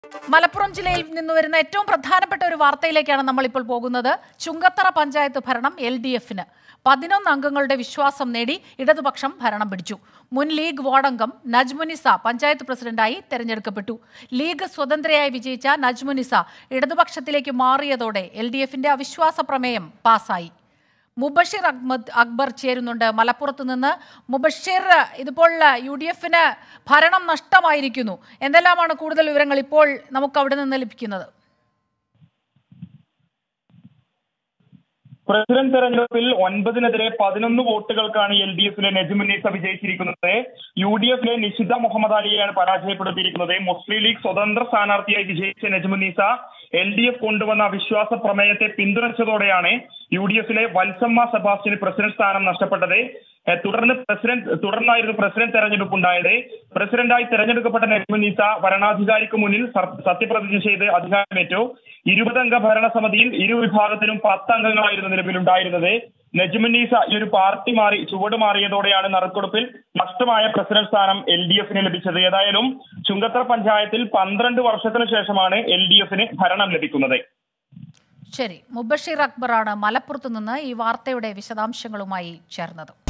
മലപ്പുറം ജില്ലയിൽ നിന്ന് വരുന്ന ഏറ്റവും പ്രധാനപ്പെട്ട ഒരു വാർത്തയിലേക്കാണ് നമ്മൾ ഇപ്പോൾ പോകുന്നത് ചുങ്കത്തറ പഞ്ചായത്ത് ഭരണം എൽ ഡി എഫിന് പതിനൊന്ന് അംഗങ്ങളുടെ വിശ്വാസം നേടി ഇടതുപക്ഷം ഭരണം പിടിച്ചു മുൻ ലീഗ് വാർഡംഗം നജ്മുനിസ പഞ്ചായത്ത് പ്രസിഡന്റായി തെരഞ്ഞെടുക്കപ്പെട്ടു ലീഗ് സ്വതന്ത്രയായി വിജയിച്ച നജ്മുനിസ ഇടതുപക്ഷത്തിലേക്ക് മാറിയതോടെ എൽ ഡി എഫിന്റെ അവിശ്വാസ പ്രമേയം പാസായി മുബഷീർ അഹമ്മദ് അക്ബർ ചേരുന്നുണ്ട് മലപ്പുറത്ത് നിന്ന് മുബഷീർ ഇതിപ്പോൾ യു ഡി എഫിന് ഭരണം നഷ്ടമായിരിക്കുന്നു എന്തെല്ലാമാണ് കൂടുതൽ വിവരങ്ങൾ ഇപ്പോൾ നമുക്ക് അവിടെ നിന്ന് ലഭിക്കുന്നത് പ്രസിഡന്റ് തെരഞ്ഞെടുപ്പിൽ ഒൻപതിനെതിരെ പതിനൊന്ന് വോട്ടുകൾക്കാണ് എൽ ഡി എഫിലെ നജുമുന്നീസ വിജയിച്ചിരിക്കുന്നത് യു ഡി എഫിലെ നിഷിത മുഹമ്മദ് അലിയെയാണ് പരാജയപ്പെടുത്തിയിരിക്കുന്നത് മുസ്ലിം ലീഗ് സ്വതന്ത്ര സ്ഥാനാർത്ഥിയായി വിജയിച്ച നജുമുന്നീസ എൽ ഡി എഫ് കൊണ്ടുവന്ന അവിശ്വാസ പ്രമേയത്തെ പിന്തുണച്ചതോടെയാണ് യു ഡി എഫിലെ വത്സമ്മ സെബാസ്റ്റ്യന് പ്രസിഡന്റ് സ്ഥാനം നഷ്ടപ്പെട്ടത് ഏഹ് തുടർന്ന് പ്രസിഡന്റ് തുടർന്നായിരുന്നു പ്രസിഡന്റ് തെരഞ്ഞെടുപ്പ് ഉണ്ടായത് പ്രസിഡന്റായി തെരഞ്ഞെടുക്കപ്പെട്ട നജുമുന്നീസ ഭരണാധികാരിക്ക് മുന്നിൽ സർ- സത്യപ്രതിജ്ഞ ചെയ്ത് അധികാരമേറ്റു ഇരുപതംഗ ഭരണസമിതിയിൽ ഇരു വിഭാഗത്തിലും പത്ത് അംഗങ്ങളായിരുന്നു നിലവിലുണ്ടായിരുന്നത് നജുമുന്നീസ ഈ ഒരു പാർട്ടി മാറി ചുവട് മാറിയതോടെയാണ് നറുക്കെടുപ്പിൽ നഷ്ടമായ പ്രസിഡന്റ് സ്ഥാനം എൽ ഡി എഫിന് ലഭിച്ചത് ഏതായാലും ചുങ്കത്തറ പഞ്ചായത്തിൽ പന്ത്രണ്ട് വർഷത്തിന് ശേഷമാണ് എൽ ഡി എഫിന് ഭരണം ലഭിക്കുന്നത് ശരി മുബഷീർ അക്ബറാണ് മലപ്പുറത്ത് നിന്ന് ഈ വാർത്തയുടെ വിശദാംശങ്ങളുമായി ചേർന്നത്